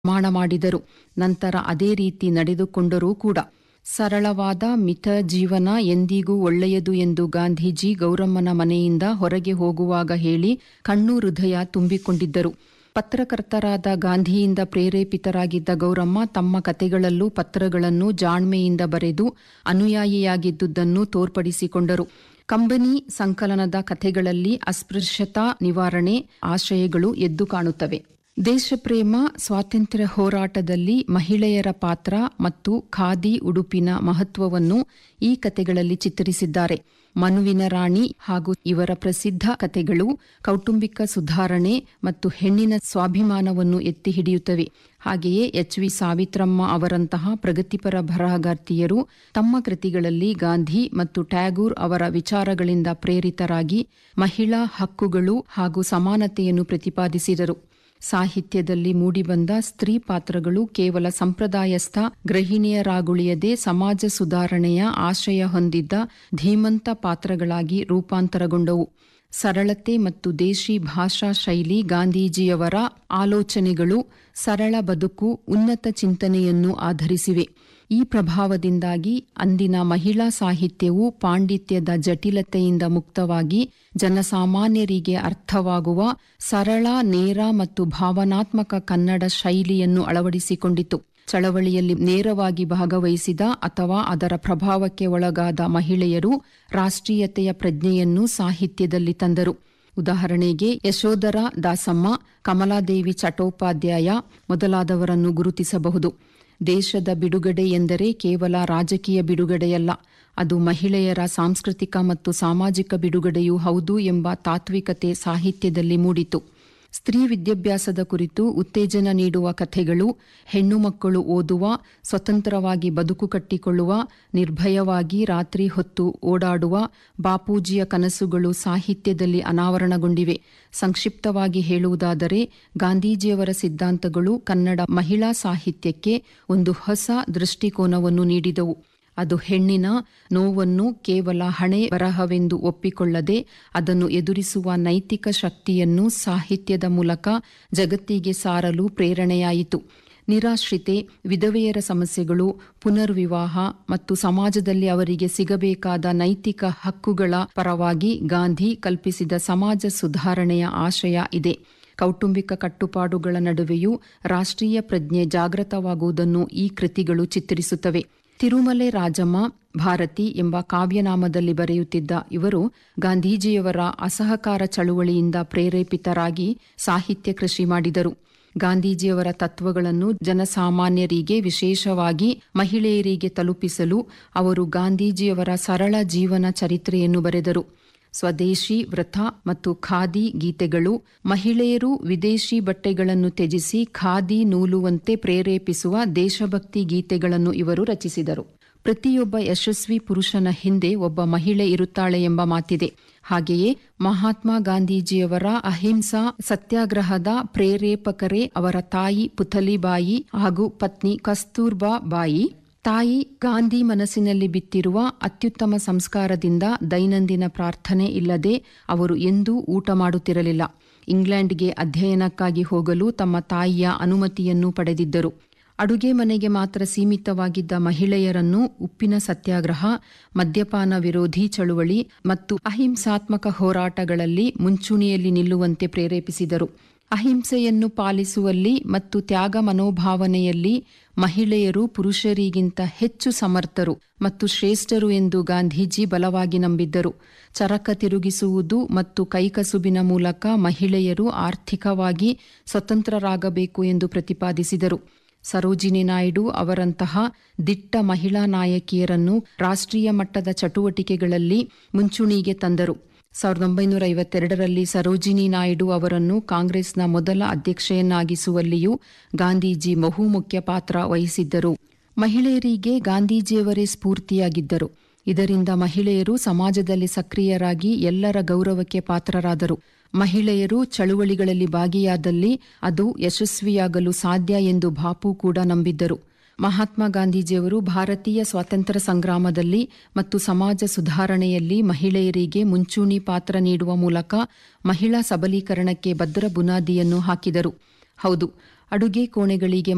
ಪ್ರಮಾಣ ಮಾಡಿದರು ನಂತರ ಅದೇ ರೀತಿ ನಡೆದುಕೊಂಡರೂ ಕೂಡ ಸರಳವಾದ ಮಿತ ಜೀವನ ಎಂದಿಗೂ ಒಳ್ಳೆಯದು ಎಂದು ಗಾಂಧೀಜಿ ಗೌರಮ್ಮನ ಮನೆಯಿಂದ ಹೊರಗೆ ಹೋಗುವಾಗ ಹೇಳಿ ಕಣ್ಣು ಹೃದಯ ತುಂಬಿಕೊಂಡಿದ್ದರು ಪತ್ರಕರ್ತರಾದ ಗಾಂಧಿಯಿಂದ ಪ್ರೇರೇಪಿತರಾಗಿದ್ದ ಗೌರಮ್ಮ ತಮ್ಮ ಕತೆಗಳಲ್ಲೂ ಪತ್ರಗಳನ್ನು ಜಾಣ್ಮೆಯಿಂದ ಬರೆದು ಅನುಯಾಯಿಯಾಗಿದ್ದುದನ್ನು ತೋರ್ಪಡಿಸಿಕೊಂಡರು ಕಂಬನಿ ಸಂಕಲನದ ಕಥೆಗಳಲ್ಲಿ ಅಸ್ಪೃಶ್ಯತಾ ನಿವಾರಣೆ ಆಶಯಗಳು ಎದ್ದು ಕಾಣುತ್ತವೆ ದೇಶಪ್ರೇಮ ಸ್ವಾತಂತ್ರ್ಯ ಹೋರಾಟದಲ್ಲಿ ಮಹಿಳೆಯರ ಪಾತ್ರ ಮತ್ತು ಖಾದಿ ಉಡುಪಿನ ಮಹತ್ವವನ್ನು ಈ ಕತೆಗಳಲ್ಲಿ ಚಿತ್ರಿಸಿದ್ದಾರೆ ಮನುವಿನ ರಾಣಿ ಹಾಗೂ ಇವರ ಪ್ರಸಿದ್ಧ ಕತೆಗಳು ಕೌಟುಂಬಿಕ ಸುಧಾರಣೆ ಮತ್ತು ಹೆಣ್ಣಿನ ಸ್ವಾಭಿಮಾನವನ್ನು ಎತ್ತಿ ಹಿಡಿಯುತ್ತವೆ ಹಾಗೆಯೇ ಎಚ್ ವಿ ಸಾವಿತ್ರಮ್ಮ ಅವರಂತಹ ಪ್ರಗತಿಪರ ಬರಹಗಾರ್ತಿಯರು ತಮ್ಮ ಕೃತಿಗಳಲ್ಲಿ ಗಾಂಧಿ ಮತ್ತು ಟ್ಯಾಗೂರ್ ಅವರ ವಿಚಾರಗಳಿಂದ ಪ್ರೇರಿತರಾಗಿ ಮಹಿಳಾ ಹಕ್ಕುಗಳು ಹಾಗೂ ಸಮಾನತೆಯನ್ನು ಪ್ರತಿಪಾದಿಸಿದರು ಸಾಹಿತ್ಯದಲ್ಲಿ ಮೂಡಿಬಂದ ಸ್ತ್ರೀ ಪಾತ್ರಗಳು ಕೇವಲ ಸಂಪ್ರದಾಯಸ್ಥ ಗೃಹಿಣಿಯರಾಗುಳಿಯದೆ ಸಮಾಜ ಸುಧಾರಣೆಯ ಆಶಯ ಹೊಂದಿದ್ದ ಧೀಮಂತ ಪಾತ್ರಗಳಾಗಿ ರೂಪಾಂತರಗೊಂಡವು ಸರಳತೆ ಮತ್ತು ದೇಶಿ ಭಾಷಾ ಶೈಲಿ ಗಾಂಧೀಜಿಯವರ ಆಲೋಚನೆಗಳು ಸರಳ ಬದುಕು ಉನ್ನತ ಚಿಂತನೆಯನ್ನು ಆಧರಿಸಿವೆ ಈ ಪ್ರಭಾವದಿಂದಾಗಿ ಅಂದಿನ ಮಹಿಳಾ ಸಾಹಿತ್ಯವು ಪಾಂಡಿತ್ಯದ ಜಟಿಲತೆಯಿಂದ ಮುಕ್ತವಾಗಿ ಜನಸಾಮಾನ್ಯರಿಗೆ ಅರ್ಥವಾಗುವ ಸರಳ ನೇರ ಮತ್ತು ಭಾವನಾತ್ಮಕ ಕನ್ನಡ ಶೈಲಿಯನ್ನು ಅಳವಡಿಸಿಕೊಂಡಿತು ಚಳವಳಿಯಲ್ಲಿ ನೇರವಾಗಿ ಭಾಗವಹಿಸಿದ ಅಥವಾ ಅದರ ಪ್ರಭಾವಕ್ಕೆ ಒಳಗಾದ ಮಹಿಳೆಯರು ರಾಷ್ಟ್ರೀಯತೆಯ ಪ್ರಜ್ಞೆಯನ್ನು ಸಾಹಿತ್ಯದಲ್ಲಿ ತಂದರು ಉದಾಹರಣೆಗೆ ಯಶೋಧರ ದಾಸಮ್ಮ ಕಮಲಾದೇವಿ ಚಟ್ಟೋಪಾಧ್ಯಾಯ ಮೊದಲಾದವರನ್ನು ಗುರುತಿಸಬಹುದು ದೇಶದ ಬಿಡುಗಡೆ ಎಂದರೆ ಕೇವಲ ರಾಜಕೀಯ ಬಿಡುಗಡೆಯಲ್ಲ ಅದು ಮಹಿಳೆಯರ ಸಾಂಸ್ಕೃತಿಕ ಮತ್ತು ಸಾಮಾಜಿಕ ಬಿಡುಗಡೆಯೂ ಹೌದು ಎಂಬ ತಾತ್ವಿಕತೆ ಸಾಹಿತ್ಯದಲ್ಲಿ ಮೂಡಿತು ಸ್ತ್ರೀ ವಿದ್ಯಾಭ್ಯಾಸದ ಕುರಿತು ಉತ್ತೇಜನ ನೀಡುವ ಕಥೆಗಳು ಹೆಣ್ಣು ಮಕ್ಕಳು ಓದುವ ಸ್ವತಂತ್ರವಾಗಿ ಬದುಕು ಕಟ್ಟಿಕೊಳ್ಳುವ ನಿರ್ಭಯವಾಗಿ ರಾತ್ರಿ ಹೊತ್ತು ಓಡಾಡುವ ಬಾಪೂಜಿಯ ಕನಸುಗಳು ಸಾಹಿತ್ಯದಲ್ಲಿ ಅನಾವರಣಗೊಂಡಿವೆ ಸಂಕ್ಷಿಪ್ತವಾಗಿ ಹೇಳುವುದಾದರೆ ಗಾಂಧೀಜಿಯವರ ಸಿದ್ಧಾಂತಗಳು ಕನ್ನಡ ಮಹಿಳಾ ಸಾಹಿತ್ಯಕ್ಕೆ ಒಂದು ಹೊಸ ದೃಷ್ಟಿಕೋನವನ್ನು ನೀಡಿದವು ಅದು ಹೆಣ್ಣಿನ ನೋವನ್ನು ಕೇವಲ ಹಣೆ ಬರಹವೆಂದು ಒಪ್ಪಿಕೊಳ್ಳದೆ ಅದನ್ನು ಎದುರಿಸುವ ನೈತಿಕ ಶಕ್ತಿಯನ್ನು ಸಾಹಿತ್ಯದ ಮೂಲಕ ಜಗತ್ತಿಗೆ ಸಾರಲು ಪ್ರೇರಣೆಯಾಯಿತು ನಿರಾಶ್ರಿತೆ ವಿಧವೆಯರ ಸಮಸ್ಯೆಗಳು ಪುನರ್ವಿವಾಹ ಮತ್ತು ಸಮಾಜದಲ್ಲಿ ಅವರಿಗೆ ಸಿಗಬೇಕಾದ ನೈತಿಕ ಹಕ್ಕುಗಳ ಪರವಾಗಿ ಗಾಂಧಿ ಕಲ್ಪಿಸಿದ ಸಮಾಜ ಸುಧಾರಣೆಯ ಆಶಯ ಇದೆ ಕೌಟುಂಬಿಕ ಕಟ್ಟುಪಾಡುಗಳ ನಡುವೆಯೂ ರಾಷ್ಟ್ರೀಯ ಪ್ರಜ್ಞೆ ಜಾಗೃತವಾಗುವುದನ್ನು ಈ ಕೃತಿಗಳು ಚಿತ್ರಿಸುತ್ತವೆ ತಿರುಮಲೆ ರಾಜಮ್ಮ ಭಾರತಿ ಎಂಬ ಕಾವ್ಯನಾಮದಲ್ಲಿ ಬರೆಯುತ್ತಿದ್ದ ಇವರು ಗಾಂಧೀಜಿಯವರ ಅಸಹಕಾರ ಚಳುವಳಿಯಿಂದ ಪ್ರೇರೇಪಿತರಾಗಿ ಸಾಹಿತ್ಯ ಕೃಷಿ ಮಾಡಿದರು ಗಾಂಧೀಜಿಯವರ ತತ್ವಗಳನ್ನು ಜನಸಾಮಾನ್ಯರಿಗೆ ವಿಶೇಷವಾಗಿ ಮಹಿಳೆಯರಿಗೆ ತಲುಪಿಸಲು ಅವರು ಗಾಂಧೀಜಿಯವರ ಸರಳ ಜೀವನ ಚರಿತ್ರೆಯನ್ನು ಬರೆದರು ಸ್ವದೇಶಿ ವ್ರತ ಮತ್ತು ಖಾದಿ ಗೀತೆಗಳು ಮಹಿಳೆಯರು ವಿದೇಶಿ ಬಟ್ಟೆಗಳನ್ನು ತ್ಯಜಿಸಿ ಖಾದಿ ನೂಲುವಂತೆ ಪ್ರೇರೇಪಿಸುವ ದೇಶಭಕ್ತಿ ಗೀತೆಗಳನ್ನು ಇವರು ರಚಿಸಿದರು ಪ್ರತಿಯೊಬ್ಬ ಯಶಸ್ವಿ ಪುರುಷನ ಹಿಂದೆ ಒಬ್ಬ ಮಹಿಳೆ ಇರುತ್ತಾಳೆ ಎಂಬ ಮಾತಿದೆ ಹಾಗೆಯೇ ಮಹಾತ್ಮ ಗಾಂಧೀಜಿಯವರ ಅಹಿಂಸಾ ಸತ್ಯಾಗ್ರಹದ ಪ್ರೇರೇಪಕರೇ ಅವರ ತಾಯಿ ಪುತಲಿಬಾಯಿ ಹಾಗೂ ಪತ್ನಿ ಕಸ್ತೂರ್ಬಾ ಬಾಯಿ ತಾಯಿ ಗಾಂಧಿ ಮನಸ್ಸಿನಲ್ಲಿ ಬಿತ್ತಿರುವ ಅತ್ಯುತ್ತಮ ಸಂಸ್ಕಾರದಿಂದ ದೈನಂದಿನ ಪ್ರಾರ್ಥನೆ ಇಲ್ಲದೆ ಅವರು ಎಂದೂ ಊಟ ಮಾಡುತ್ತಿರಲಿಲ್ಲ ಇಂಗ್ಲೆಂಡ್ಗೆ ಅಧ್ಯಯನಕ್ಕಾಗಿ ಹೋಗಲು ತಮ್ಮ ತಾಯಿಯ ಅನುಮತಿಯನ್ನು ಪಡೆದಿದ್ದರು ಅಡುಗೆ ಮನೆಗೆ ಮಾತ್ರ ಸೀಮಿತವಾಗಿದ್ದ ಮಹಿಳೆಯರನ್ನು ಉಪ್ಪಿನ ಸತ್ಯಾಗ್ರಹ ಮದ್ಯಪಾನ ವಿರೋಧಿ ಚಳುವಳಿ ಮತ್ತು ಅಹಿಂಸಾತ್ಮಕ ಹೋರಾಟಗಳಲ್ಲಿ ಮುಂಚೂಣಿಯಲ್ಲಿ ನಿಲ್ಲುವಂತೆ ಪ್ರೇರೇಪಿಸಿದರು ಅಹಿಂಸೆಯನ್ನು ಪಾಲಿಸುವಲ್ಲಿ ಮತ್ತು ತ್ಯಾಗ ಮನೋಭಾವನೆಯಲ್ಲಿ ಮಹಿಳೆಯರು ಪುರುಷರಿಗಿಂತ ಹೆಚ್ಚು ಸಮರ್ಥರು ಮತ್ತು ಶ್ರೇಷ್ಠರು ಎಂದು ಗಾಂಧೀಜಿ ಬಲವಾಗಿ ನಂಬಿದ್ದರು ಚರಕ ತಿರುಗಿಸುವುದು ಮತ್ತು ಕೈಕಸುಬಿನ ಮೂಲಕ ಮಹಿಳೆಯರು ಆರ್ಥಿಕವಾಗಿ ಸ್ವತಂತ್ರರಾಗಬೇಕು ಎಂದು ಪ್ರತಿಪಾದಿಸಿದರು ಸರೋಜಿನಿ ನಾಯ್ಡು ಅವರಂತಹ ದಿಟ್ಟ ಮಹಿಳಾ ನಾಯಕಿಯರನ್ನು ರಾಷ್ಟ್ರೀಯ ಮಟ್ಟದ ಚಟುವಟಿಕೆಗಳಲ್ಲಿ ಮುಂಚೂಣಿಗೆ ತಂದರು ಸಾವಿರದ ಒಂಬೈನೂರ ಐವತ್ತೆರಡರಲ್ಲಿ ಸರೋಜಿನಿ ನಾಯ್ಡು ಅವರನ್ನು ಕಾಂಗ್ರೆಸ್ನ ಮೊದಲ ಅಧ್ಯಕ್ಷೆಯನ್ನಾಗಿಸುವಲ್ಲಿಯೂ ಗಾಂಧೀಜಿ ಬಹುಮುಖ್ಯ ಪಾತ್ರ ವಹಿಸಿದ್ದರು ಮಹಿಳೆಯರಿಗೆ ಗಾಂಧೀಜಿಯವರೇ ಸ್ಫೂರ್ತಿಯಾಗಿದ್ದರು ಇದರಿಂದ ಮಹಿಳೆಯರು ಸಮಾಜದಲ್ಲಿ ಸಕ್ರಿಯರಾಗಿ ಎಲ್ಲರ ಗೌರವಕ್ಕೆ ಪಾತ್ರರಾದರು ಮಹಿಳೆಯರು ಚಳುವಳಿಗಳಲ್ಲಿ ಭಾಗಿಯಾದಲ್ಲಿ ಅದು ಯಶಸ್ವಿಯಾಗಲು ಸಾಧ್ಯ ಎಂದು ಬಾಪು ಕೂಡ ನಂಬಿದ್ದರು ಮಹಾತ್ಮ ಗಾಂಧೀಜಿಯವರು ಭಾರತೀಯ ಸ್ವಾತಂತ್ರ್ಯ ಸಂಗ್ರಾಮದಲ್ಲಿ ಮತ್ತು ಸಮಾಜ ಸುಧಾರಣೆಯಲ್ಲಿ ಮಹಿಳೆಯರಿಗೆ ಮುಂಚೂಣಿ ಪಾತ್ರ ನೀಡುವ ಮೂಲಕ ಮಹಿಳಾ ಸಬಲೀಕರಣಕ್ಕೆ ಭದ್ರ ಬುನಾದಿಯನ್ನು ಹಾಕಿದರು ಹೌದು ಅಡುಗೆ ಕೋಣೆಗಳಿಗೆ